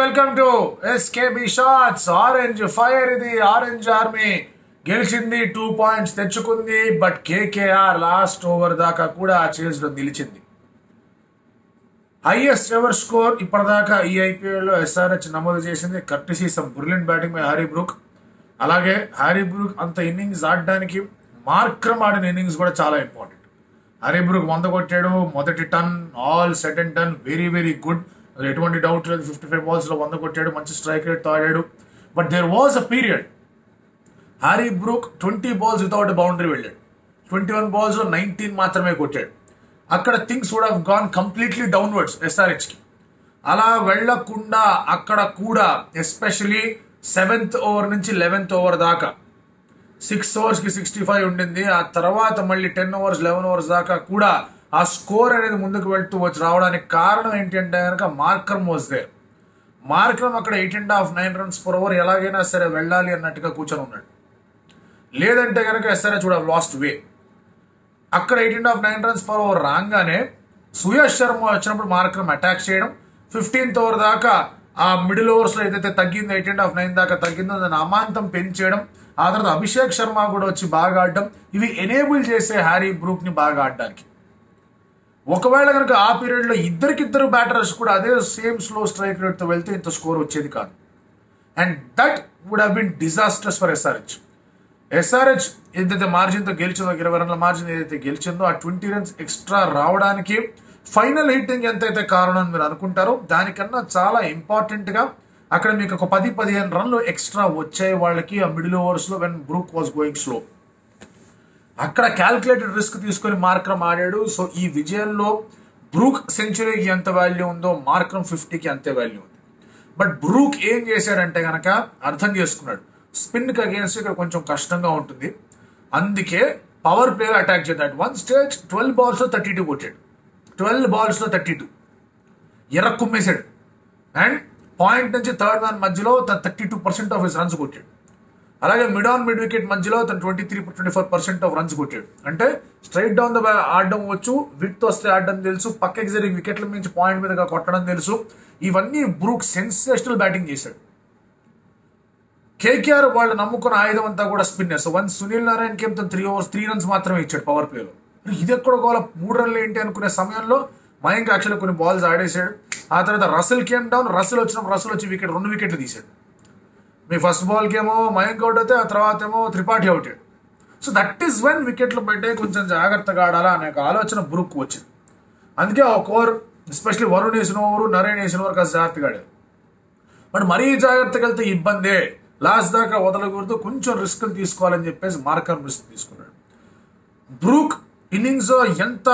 welcome to SKB shots orange fire ఇది Orange Army గెలిచింది two points తెచ్చుకుంది but KKR last over దాకా కూడా ఆ చేజ్ లో నిలిచింది హైయెస్ట్ ఎవర్ స్కోర్ ఇప్పటిదాకా ఈ ఐపీఎల్ లో ఎస్ఆర్హెచ్ నమోదు చేసింది courtesy some brilliant batting by Harry Brook అలాగే హ్యారీ బ్రూక్ అంత ఇన్నింగ్స్ ఆడడానికి మార్క్రమ్ ఆడిన ఇన్నింగ్స్ కూడా చాలా ఇంపార్టెంట్ హ్యారీ బ్రూక్ వంద కొట్టాడు మొదటి ton all set and ton very very good అసలు ఎటువంటి డౌట్ లేదు ఫిఫ్టీ ఫైవ్ బాల్స్ లో వంద కొట్టాడు మంచి స్ట్రైక్ రేట్ తో ఆడాడు but there was a period Harry Brook twenty balls without boundary వెళ్ళాడు ట్వంటీ వన్ బాల్స్ లో నైన్టీన్ మాత్రమే కొట్టాడు అక్కడ things would have gone completely downwards SRH కి అలా వెళ్లకుండా అక్కడ కూడా ఎస్పెషలీ సెవెంత్ ఓవర్ నుంచి లెవెన్త్ ఓవర్ దాకా సిక్స్ ఓవర్స్ కి సిక్స్టీ ఫైవ్ ఉండింది ఆ తర్వాత మళ్ళీ టెన్ ఓవర్స్ లెవెన్ ఓవర్స్ దాకా కూడా ఆ స్కోర్ అనేది ముందుకు వెళ్తూ వచ్చి రావడానికి కారణం ఏంటి అంటే కనుక మార్కర్ వాజ్ దేర్ మార్కరం అక్కడ eight and half nine runs per over ఎలాగైనా సరే వెళ్ళాలి అన్నట్టుగా కూర్చొని ఉన్నాడు లేదంటే కనుక ఎస్ఆర్హెచ్ కూడా లాస్ట్ వే అక్కడ eight and half nine runs per over రాగానే సుయష్ శర్మ వచ్చినప్పుడు మార్కరం అటాక్ చేయడం ఫిఫ్టీన్త్ ఓవర్ దాకా ఆ మిడిల్ ఓవర్స్ లో ఏదైతే తగ్గిందో ఎయిట్ అండ్ హాఫ్ నైన్ దాకా తగ్గిందో దాన్ని అమాంతం పెంచేయడం ఆ తర్వాత అభిషేక్ శర్మ కూడా వచ్చి బాగా ఆడడం ఇవి ఎనేబుల్ చేసే హ్యారీ బ్రూక్ ని బాగా ఆడడానికి ఒకవేళ కనుక ఆ పీరియడ్ లో ఇద్దరికిద్దరు బ్యాటర్స్ కూడా అదే సేమ్ స్లో స్ట్రైక్ రేట్ తో వెళ్తే ఇంత స్కోర్ వచ్చేది కాదు and that would have been disasters for SRH SRH ఏదైతే మార్జిన్ తో గెలిచిందో ఇరవై రన్ల మార్జిన్ ఏదైతే గెలిచిందో ఆ ట్వంటీ రన్స్ ఎక్స్ట్రా రావడానికి ఫైనల్ హిట్టింగ్ ఎంతైతే కారణం అని మీరు అనుకుంటారో దానికన్నా చాలా ఇంపార్టెంట్ గా అక్కడ మీకు ఒక పది పదిహేను రన్లు ఎక్స్ట్రా వచ్చాయి వాళ్ళకి ఆ మిడిల్ ఓవర్స్ లో when Brook was going slow అక్కడ క్యాల్కులేటెడ్ రిస్క్ తీసుకొని మార్క్రమ్ ఆడాడు సో ఈ విజయంలో బ్రూక్ సెంచరీకి ఎంత వాల్యూ ఉందో మార్క్రమ్ ఫిఫ్టీకి అంతే వాల్యూ ఉంది బట్ బ్రూక్ ఏం చేశాడంటే గనక అర్థం చేసుకున్నాడు స్పిన్ కి అగేన్స్ట్ ఇక్కడ కొంచెం కష్టంగా ఉంటుంది అందుకే పవర్ ప్లేయర్ అటాక్ చేద్దాడు వన్ స్టేజ్ ట్వెల్వ్ బాల్స్ లో థర్టీ టూ కొట్టాడు ట్వెల్వ్ బాల్స్ లో థర్టీ టూ ఎర్ర కుమ్మేశాడు అండ్ పాయింట్ నుంచి థర్డ్ మ్యాన్ మధ్యలో తన thirty two percent of his runs కొట్టాడు అలాగే మిడ్ ఆన్ మిడ్ వికెట్ మధ్యలో తను twenty three twenty four percent of runs కొట్టాడు అంటే స్ట్రైట్ డౌన్ ద ఆడడం వచ్చు విత్ వస్తే ఆడడం తెలుసు పక్కకి జరిగి వికెట్ల మించి పాయింట్ మీదగా కొట్టడం తెలుసు ఇవన్నీ బ్రూక్ సెన్సేషనల్ బ్యాటింగ్ చేశాడు కేకేఆర్ వాళ్ళు నమ్ముకున్న ఆయుధం అంతా కూడా spinner so one Sunil Narine came తను త్రీ ఓవర్స్ త్రీ రన్స్ మాత్రమే ఇచ్చాడు పవర్ ప్లేలో ఇది ఎక్కడ గోల మూడు రన్లు ఏంటి అనుకునే సమయంలో మయాంక్ యాక్చువల్లీ కొన్ని బాల్స్ ఆడేశాడు ఆ తర్వాత రసల్ కేమ్ డౌన్ రసల్ వచ్చినప్పుడు రసల్ వచ్చి వికెట్ రెండు వికెట్లు తీశాడు మీ ఫస్ట్ బాల్కి ఏమో మయాంక్ అవుట్ అయితే ఆ తర్వాత ఏమో Tripathi out so that is when వికెట్లు పెట్టే కొంచెం జాగ్రత్తగా ఆడాలా అనే ఒక ఆలోచన బ్రూక్ వచ్చింది అందుకే ఒక ఓవర్ ఎస్పెషల్లీ వరుణ్ వేసిన ఓవర్ నరేన్ వేసిన ఓవర్ కాస్త జాగ్రత్తగా ఆడారు బట్ మరీ జాగ్రత్తగా వెళ్తే ఇబ్బందే లాస్ట్ దాకా వదలకూడదు కొంచెం రిస్క్ తీసుకోవాలని చెప్పేసి మార్కర్ రిస్క్ తీసుకున్నాడు బ్రూక్ ఇన్నింగ్స్ ఎంత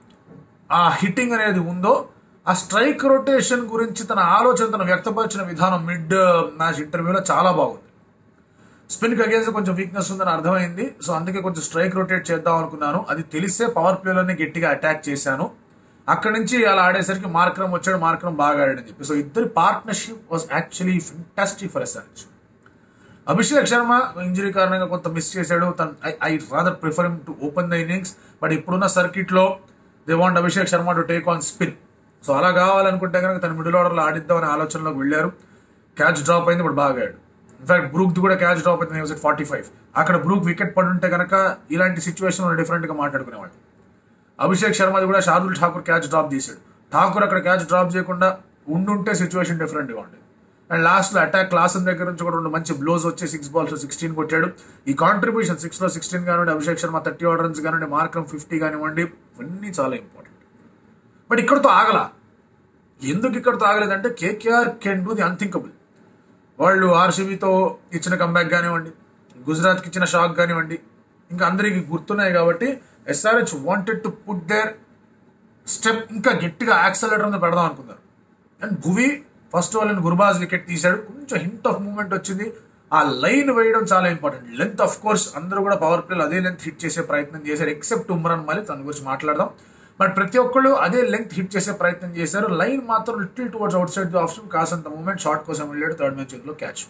ఆ హిట్టింగ్ అనేది ఉందో ఆ స్ట్రైక్ రొటేషన్ గురించి తన ఆలోచన తను వ్యక్తపరిచిన విధానం మిడ్ మ్యాచ్ ఇంటర్వ్యూలో చాలా బాగుంది స్పిన్ కి అగేన్స్ కొంచెం వీక్నెస్ ఉందని అర్థమైంది సో అందుకే కొంచెం స్ట్రైక్ రొటేట్ చేద్దాం అనుకున్నాను అది తెలిసే పవర్ ప్లేలోనే గట్టిగా అటాక్ చేశాను అక్కడి నుంచి అలా ఆడేసరికి మార్క్రమ్ వచ్చాడు మార్క్రమ్ బాగా ఆడాడని చెప్పి సో ఇద్దరి partnership was actually fantastic for SRH Abhishek Sharma injury కారణంగా కొంత మిస్ చేశాడు తన I rather prefer to open the innings but ఇప్పుడున్న సర్కిట్ లో they want Abhishek Sharma to take on spin so అలా కావాలనుకుంటే కనుక తన మిడిల్ ఆర్డర్ లో ఆడిద్దామనే ఆలోచనలోకి వెళ్ళారు క్యాచ్ డ్రాప్ అయింది ఇప్పుడు బాగా ఆడాడు ఇన్ఫాక్ట్ బ్రూక్ కూడా క్యాచ్ డ్రాప్ అయింది ఫార్టీ ఫైవ్ అక్కడ బ్రూక్ వికెట్ పడి ఉంటే కనుక ఇలాంటి సిచ్యువేషన్ డిఫరెంట్ గా మాట్లాడుకునేవాడు అభిషేక్ శర్మది కూడా షార్దుల్ ఠాకూర్ క్యాచ్ డ్రాప్ తీశాడు ఠాకూర్ అక్కడ క్యాచ్ డ్రాప్ చేయకుండా ఉండుంటే సిచ్యువేషన్ డిఫరెంట్ గా ఉండేది అండ్ లాస్ట్ లో అటాక్ క్లాస్ దగ్గర నుంచి కూడా రెండు మంచి బ్లోస్ వచ్చి సిక్స్ బాల్స్ సిక్స్టీన్ కొట్టాడు ఈ కాంట్రిబ్యూషన్ సిక్స్ లో సిక్స్టీన్ కానివ్వండి Abhishek Sharma thirty over runs కానివ్వండి మార్క్రమ్ ఫిఫ్టీ కానివ్వండి ఇవన్నీ చాలా ఇంపార్టెంట్ బట్ ఇక్కడతో ఆగల ఎందుకు ఇక్కడతో ఆగలేదంటే KKR can do the unthinkable వాళ్ళు ఆర్సీబీతో ఇచ్చిన కంబ్యాక్ కానివ్వండి గుజరాత్కి ఇచ్చిన షాక్ కానివ్వండి ఇంకా అందరికి గుర్తున్నాయి కాబట్టి SRH wanted to put there step ఇంకా గట్టిగా యాక్సలేటర్ మీద పెడదాం అనుకున్నారు అండ్ భువి ఫస్ట్ వాళ్ళని గుర్బాజ్ వికెట్ తీశాడు కొంచెం హింట్ ఆఫ్ మూమెంట్ వచ్చింది ఆ లైన్ వేయడం చాలా ఇంపార్టెంట్ లెంత్ ఆఫ్ కోర్స్ అందరూ కూడా పవర్ ప్లేలో అదే లెంత్ హిట్ చేసే ప్రయత్నం చేశారు ఎక్సెప్ట్ ఉమ్రాన్ మళ్ళీ తన గురించి మాట్లాడదాం బట్ ప్రతి ఒక్కళ్ళు అదే లెంత్ హిట్ చేసే ప్రయత్నం చేశారు లైన్ మాత్రం little towards outside the option కాసంత మూమెంట్ షార్ట్ కోసం వెళ్ళాడు థర్డ్ మ్యాచ్ లో క్యాచ్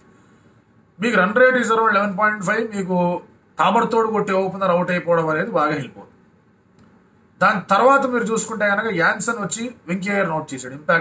మీకు run rate is around eleven point five మీకు తాబడతోడు కొట్టి ఓపెనర్ అవుట్ అయిపోవడం అనేది బాగా హెల్ప్ అవుతుంది దాని తర్వాత మీరు చూసుకుంటే కనుక యాన్సన్ వచ్చి వెంకయ్య నోట్ చేశాడు ఇంపాక్ట్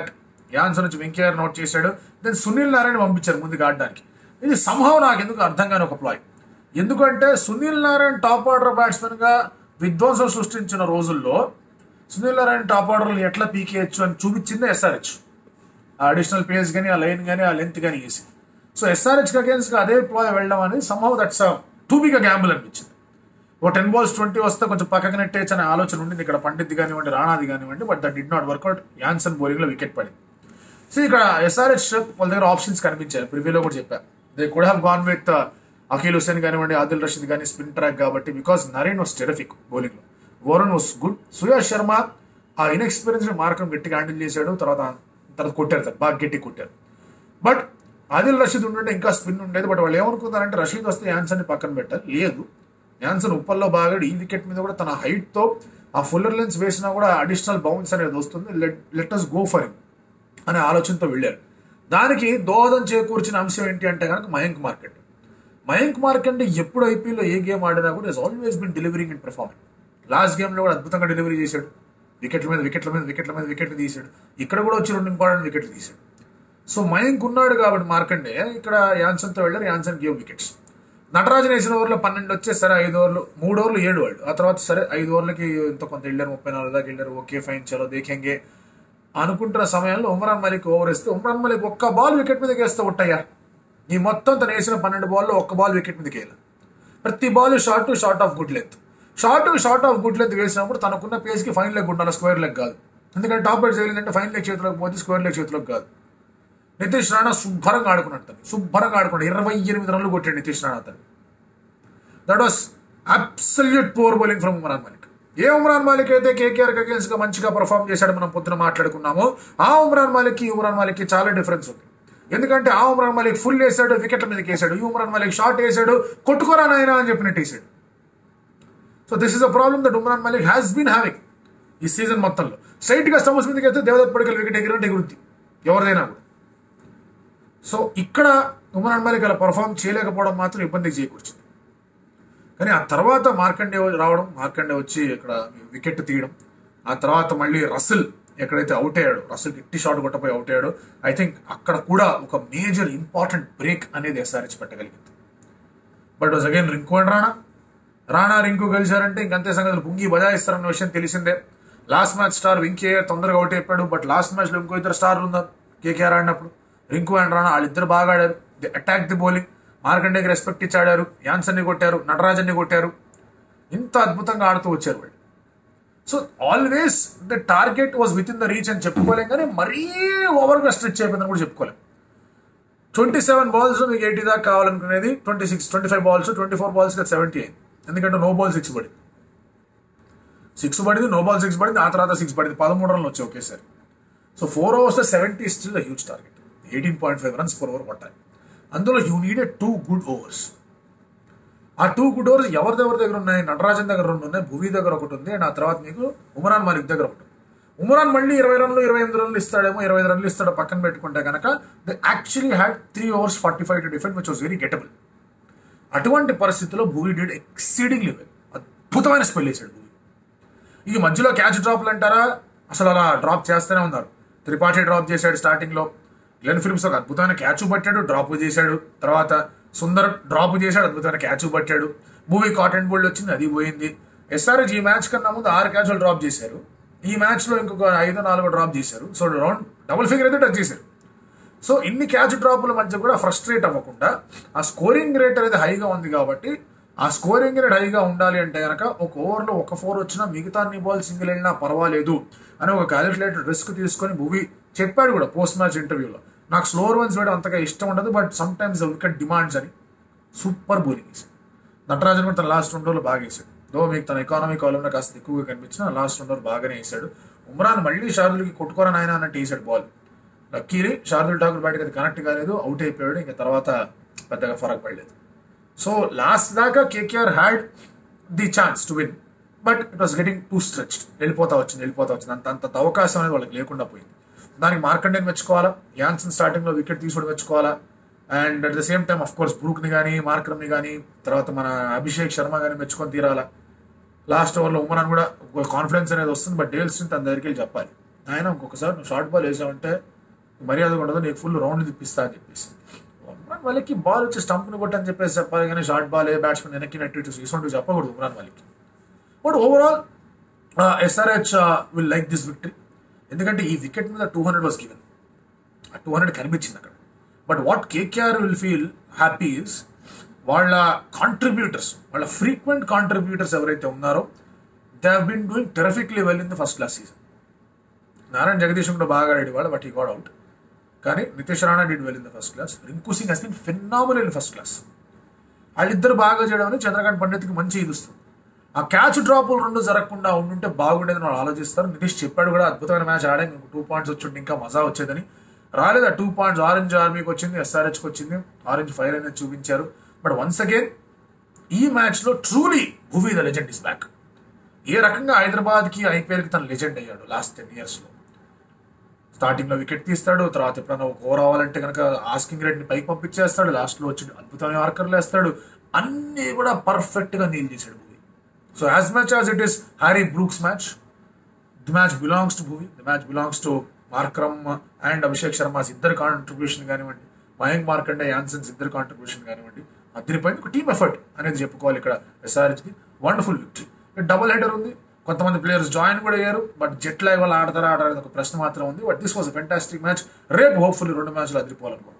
యాన్సన్ నుంచి వెంకయ్య నోట్ చేశాడు దెన్ సునీల్ నారాయణ పంపించారు ముందుకు ఆడడానికి ఇది సంభవం నాకు ఎందుకు అర్థం కాని ఒక ప్లాయ్ ఎందుకంటే Sunil Narine top order batsmen గా విధ్వంసం సృష్టించిన రోజుల్లో సునీల్ నారాయణ టాప్ ఆర్డర్లు ఎట్లా పీకేయచ్చు అని చూపించింది ఎస్ఆర్హెచ్ ఆ అడిషనల్ పేస్ కానీ ఆ లైన్ కానీ ఆ లెంత్ కానీ వేసి సో ఎస్ఆర్హెచ్ అగేన్స్ గా అదే ప్లాయ్ వెళ్ళడం అనేది సంభవ్ దట్స్ టూ బిగ్ గ్యాంబుల్ అనిపించింది ఓ టెన్ బాల్స్ ట్వంటీ వస్తే కొంచెం పక్కకి నెట్టేచ్చు అనే ఆలోచన ఉండింది ఇక్కడ పండిత్ కానివ్వండి రాణాది కానివ్వండి but that did not work out Jansen bowling లో వికెట్ పడింది సో ఇక్కడ ఎస్ఆర్హెచ్ వాళ్ళ దగ్గర ఆప్షన్స్ కనిపించాయి ప్రివ్యూలో కూడా చెప్పారు they could have gone with Akeal Hosein కానివ్వండి ఆదిల్ రషీద్ కానీ స్పిన్ ట్రాక్ కాబట్టి because Narine was terrific bowling లో వరుణ్ వాస్ గుడ్ సుయాష్ శర్మ ఆ ఇన్ఎక్స్పీరియన్స్ మార్కం గట్టిగా హ్యాండిల్ చేశాడు తర్వాత తర్వాత కొట్టారు సార్ బాగా గట్టి కొట్టారు బట్ ఆదిల్ రషీద్ ఉంటుంటే ఇంకా స్పిన్ ఉండేది బట్ వాళ్ళు ఏమనుకున్నారంటే రషీద్ వస్తే యాన్సన్ ని పక్కన పెట్టారు లేదు యాన్సన్ ఉప్పల్లో బాగాడు ఈ వికెట్ మీద కూడా తన హైట్ తో ఆ ఫుల్లర్ లెన్స్ వేసినా కూడా అడిషనల్ బౌన్స్ అనేది వస్తుంది let us go for him అనే ఆలోచనతో వెళ్ళారు దానికి దోహదం చేకూర్చిన అంశం ఏంటి అంటే కనుక మయాంక్ మార్కెట్ మయాంక్ మార్కెట్ ఎప్పుడు ఐపీఎల్లో ఏ గేమ్ ఆడినా కూడా is always been delivering in performing last game లో కూడా అద్భుతంగా డెలివరీ చేశాడు వికెట్ల మీద వికెట్ల మీద వికెట్ల మీద వికెట్లు తీశాడు ఇక్కడ కూడా వచ్చి రెండు ఇంపార్టెంట్ వికెట్లు తీశాడు సో మయాంక్ ఉన్నాడు కాబట్టి మార్కండే ఇక్కడ యాన్సన్తో వెళ్ళారు యాన్సన్ గేవ్ వికెట్స్ నటరాజన్ వేసిన ఓవర్లో పన్నెండు వచ్చే సరే ఐదు ఓవర్లు మూడు ఓవర్లు ఏడు వాళ్ళు ఆ తర్వాత సరే ఐదు ఓవర్లకి ఇంత కొంత వెళ్ళారు ముప్పై నాలుగు దాకా వెళ్ళారు ఓకే ఫైన్ చలో దేఖంగే అనుకుంటున్న సమయంలో ఉమరాన్ మలిక్ ఓవర్ వేస్తే ఉమరాన్ మలిక్ ఒక్క బాల్ వికెట్ మీదకి వేస్తే ఒట్టయ్యా ఈ మొత్తం తను వేసిన పన్నెండు బాల్లో ఒక్క బాల్ వికెట్ మీదకి వేయాలి ప్రతి ball short short of good length short short of good length వేసినప్పుడు తనకున్న పేస్కి ఫైన్ లెగ్ ఉండాలి స్క్వేర్ లెగ్ కాదు ఎందుకంటే టాప్ బెడ్ చేయలేదంటే ఫైన్ లెగ్ చేతిలోకి పోతే స్క్వేర్ లెగ్ చేతిలోకి కాదు నితీష్ రాణా శుభ్రంగా ఆడుకున్నాడు తను శుభ్రంగా ఆడుకున్నాడు ఇరవై ఎనిమిది రన్లు కొట్టాడు నితీష్ రాణా తను that was absolute poor bowling from Umran Malik ఏ ఉమరాన్ మాలిక్ అయితే కేకేఆర్ అగేన్స్ గా మంచిగా పర్ఫామ్ చేశాడు మనం పొద్దున మాట్లాడుకున్నామో ఆ ఉమరాన్ మాలిక్ ఈ ఉమరాన్ మాలిక్ కి చాలా డిఫరెన్స్ ఉంది ఎందుకంటే ఆ ఉమరాన్ మాలిక్ ఫుల్ వేసాడు వికెట్ల మీదకి వేసాడు ఈ ఉమరాన్ మాలిక్ షార్ట్ వేసాడు కొట్టుకోరా నాయనా అని చెప్పినట్టు వేసాడు so this is a problem that Umran Malik has been having ఈ సీజన్ మొత్తంలో స్ట్రైట్ గా స్టమస్ మీదకి అయితే దేవదత్ పడికల్ వికెట్ ఎగిరినట్టు ఎగురుద్ది ఎవరిదైనా కూడా సో ఇక్కడ ఉమరాన్ మాలిక్ అలా పర్ఫామ్ చేయలేకపోవడం మాత్రం ఇబ్బంది చేకూర్చింది కానీ ఆ తర్వాత మార్కండే రావడం మార్కండే వచ్చి ఇక్కడ వికెట్ తీయడం ఆ తర్వాత మళ్ళీ రసిల్ ఎక్కడైతే అవుట్ అయ్యాడు రసిల్ ఇట్టి షాట్ కొట్టపోయి అవుట్ అయ్యాడు ఐ థింక్ అక్కడ కూడా ఒక మేజర్ ఇంపార్టెంట్ బ్రేక్ అనేది ఎస్ఆర్హెచ్ పెట్టగలిగింది but was again Rinku and Rana Rana Rinku గెలిచారంటే ఇంకంతే సంగతులు పుంగి బజాయిస్తారన్న విషయం తెలిసిందే లాస్ట్ మ్యాచ్ స్టార్ వెంకయ్య తొందరగా అవుట్ అయిపోయాడు బట్ లాస్ట్ మ్యాచ్ లో ఇంకో ఇద్దరు స్టార్లు ఉన్నారు కేకేఆర్ ఆడినప్పుడు రింకు అండ్ రాణా వాళ్ళిద్దరు బాగా ఆడారు ది అటాక్ ది బౌలింగ్ మార్కండేకి రెస్పెక్ట్ ఇచ్చి ఆడారు యాన్సన్ని కొట్టారు నటరాజన్ని కొట్టారు ఇంత అద్భుతంగా ఆడుతూ వచ్చారు వాళ్ళు so always the target was within the reach అని చెప్పుకోలేం కానీ మరీ ఓవర్గా స్ట్రెచ్ అయిపోయిందని కూడా చెప్పుకోలేం ట్వంటీ సెవెన్ బాల్స్ మీకు ఎయిటీ దాకా కావాలనుకునేది twenty six twenty five balls twenty four balls seventy అయింది ఎందుకంటే నో బాల్ సిక్స్ పడింది సిక్స్ పడింది నో బాల్ సిక్స్ పడింది ఆ తర్వాత సిక్స్ పడింది పదమూడు రన్లు వచ్చాయి ఒకేసారి so four overs seventy still huge target eighteen point five runs per over కొట్టాలి అందులో you needed two good overs ఆ టూ గుడ్ ఓవర్స్ ఎవరిదెవరి దగ్గర ఉన్నాయి నటరాజన్ దగ్గర రెండు ఉన్నాయి భువి దగ్గర ఒకటి ఉంది అండ్ ఆ తర్వాత మీకు ఉమరాన్ మాలిక్ దగ్గర ఒకటి ఉమరాన్ మళ్ళీ ఇరవై రన్లు ఇరవై ఎనిమిది రన్లు ఇస్తాడేమో ఇరవై ఐదు రన్లు ఇస్తాడో పక్కన పెట్టుకుంటే కనుక they actually had three overs forty five to defend which was very gettable అటువంటి పరిస్థితిలో భూవి డిడ్ ఎక్సీడింగ్ లెవెల్ అద్భుతమైన స్పెల్ వేసాడు భూవి ఈ మధ్యలో క్యాచ్ డ్రాప్లు అంటారా అసలు అలా డ్రాప్ చేస్తూనే ఉన్నారు త్రిపాఠి డ్రాప్ చేశాడు స్టార్టింగ్ లో గ్లెన్ ఫిలిప్స్ ఒక అద్భుతమైన క్యాచ్ పట్టాడు డ్రాప్ చేశాడు తర్వాత సుందర్ డ్రాప్ చేశాడు అద్భుతమైన క్యాచ్ పట్టాడు మూవీ కాటన్ బోల్డ్ వచ్చింది అది పోయింది ఎస్ఆర్హెచ్ ఈ మ్యాచ్ కన్నా ముందు ఆరు క్యాచ్లు డ్రాప్ చేశారు ఈ మ్యాచ్ లో ఇంకొక ఐదు నాలుగు డ్రాప్ చేశారు సో రౌండ్ డబుల్ ఫిగర్ అయితే టచ్ చేశారు సో ఇన్ని క్యాచ్ డ్రాపుల మధ్య కూడా ఫ్రస్ట్రేట్ అవ్వకుండా ఆ స్కోరింగ్ రేట్ అనేది హైగా ఉంది కాబట్టి ఆ స్కోరింగ్ రేట్ హైగా ఉండాలి అంటే కనుక ఒక ఓవర్లో ఒక ఫోర్ వచ్చినా మిగతా అన్ని బాల్ సింగిల్ వెళ్ళినా పర్వాలేదు అని ఒక క్యాలిక్యులేటెడ్ రిస్క్ తీసుకొని మూవీ చెప్పాడు కూడా పోస్ట్ మ్యాచ్ ఇంటర్వ్యూలో నాకు స్లోర్ వన్స్ వేయడం అంతగా ఇష్టం ఉండదు but some times wicket demands అని సూపర్ బౌలింగ్ వేసాడు నటరాజన్ కూడా తన లాస్ట్ రెండు రోజులు బాగా వేసాడు దో మీకు తన ఎకానమీ కాలంలో కాస్త ఎక్కువగా కనిపించిన లాస్ట్ రెండు రోజులు బాగానే వేసాడు ఉమ్రాన్ మళ్ళీ షార్దుల్కి కొట్టుకోరని ఆయన అన్నట్టు వేసాడు బాల్ లక్కీలీ శార్దుల్ ఠాకూర్ బ్యాట్కి అది కనెక్ట్ కాలేదు అవుట్ అయిపోయాడు ఇంకా తర్వాత పెద్దగా ఫరక్ పడలేదు సో లాస్ట్ దాకా KKR had the chance to win but it was getting too stretched వెళ్ళిపోతా వచ్చింది వెళ్ళిపోతా వచ్చింది అంత అంత అవకాశం అనేది వాళ్ళకి లేకుండా పోయింది దానికి మార్కండేని మెచ్చుకోవాలా యాన్సన్ స్టార్టింగ్ లో వికెట్ తీసుకోవడం మెచ్చుకోవాలా and at the same time of course బ్రూక్ని కానీ మార్క్రమ్ని కానీ తర్వాత మన అభిషేక్ శర్మ కానీ మెచ్చుకొని తీరాలా లాస్ట్ ఓవర్లో ఉమ్మరాన్ కూడా కాన్ఫిడెన్స్ అనేది వస్తుంది బట్ డేల్ స్ట్రెంత్ తన దగ్గరికి వెళ్ళి చెప్పాలి ఆయన ఇంకొకసారి నువ్వు షార్ట్ బాల్ వేసావంటే మర్యాద ఉండదు నీకు ఫుల్ రౌండ్ తిప్పిస్తా అని చెప్పేసి ఉమ్రాన్ మలిక్కి బాల్ వచ్చి స్టంప్ని కొట్టని చెప్పేసి చెప్పాలి కానీ షార్ట్ బాల్ ఏ బ్యాట్స్మెన్ వెనక్కి నెట్టి ఇటువంటి చెప్పకూడదు Umran Malik but overall SRH will like this victory ఎందుకంటే ఈ వికెట్ మీద టూ హండ్రెడ్ వాస్ గివెన్ ఆ టూ హండ్రెడ్ కనిపించింది అక్కడ but what KKR will feel happy is వాళ్ళ కాంట్రిబ్యూటర్స్ వాళ్ళ ఫ్రీక్వెంట్ కాంట్రిబ్యూటర్స్ ఎవరైతే ఉన్నారో they have been doing terrifically well in the first class season Narayan Jagadeesan కూడా బాగా ఆడాడు వాళ్ళు బట్ ఈ గాడ్ అవుట్ కానీ Nitish Rana did well in the first class Rinku Singh has been phenomenal in first class వాళ్ళిద్దరు బాగా చేయడం అని చంద్రకాంత్ పండిత్కి మంచి ఇది వస్తుంది ఆ క్యాచ్ డ్రాపులు రెండు జరగకుండా ఉండుంటే బాగుండేదని వాళ్ళు ఆలోచిస్తారు నితీష్ చెప్పాడు కూడా అద్భుతమైన మ్యాచ్ ఆడే ఇంకో టూ పాయింట్స్ వచ్చి ఇంకా మజా వచ్చేదని రాలేదు ఆ టూ పాయింట్స్ ఆరెంజ్ ఆర్మీకి వచ్చింది ఎస్ఆర్హెచ్కి వచ్చింది ఆరెంజ్ ఫైర్ అనేది చూపించారు బట్ వన్స్ అగైన్ ఈ మ్యాచ్లో truly Bhuvi the legend is back ఏ రకంగా హైదరాబాద్కి ఐపీఎల్కి తను లెజెండ్ అయ్యాడు లాస్ట్ టెన్ ఇయర్స్లో స్టార్టింగ్లో వికెట్ తీస్తాడు తర్వాత ఎప్పుడైనా ఒక ఓవర్ అవ్వాలంటే కనుక ఆస్కింగ్ రేట్ని పైకి పంపించేస్తాడు లాస్ట్లో వచ్చి అద్భుతమైన మార్కర్లు వేస్తాడు అన్నీ కూడా పర్ఫెక్ట్గా నీల్ చేశాడు Bhuvi so as much as it is Harry Brook's match the match belongs to Bhuvi the match belongs to Markram and Abhishek Sharma's ఇద్దరు కాంట్రిబ్యూషన్ కానివ్వండి మయాంక్ మార్కండే యాన్సన్స్ ఇద్దరు కాంట్రిబ్యూషన్ కానివ్వండి అదిరిపోయింది ఒక టీమ్ ఎఫర్ట్ అనేది చెప్పుకోవాలి ఇక్కడ ఎస్ఆర్హెచ్కి వండర్ఫుల్ విక్టరీ డబుల్ హెడర్ ఉంది కొంతమంది ప్లేయర్స్ జాయిన్ కూడా అయ్యారు బట్ జెట్ లాగ్ వాళ్ళు ఆడతారా ఆడారు ఒక ప్రశ్న మాత్రం ఉంది but this was fantastic match రేపు హోప్ఫుల్లీ రెండు మ్యాచ్లు అదిరిపోవాలనుకుంటున్నాను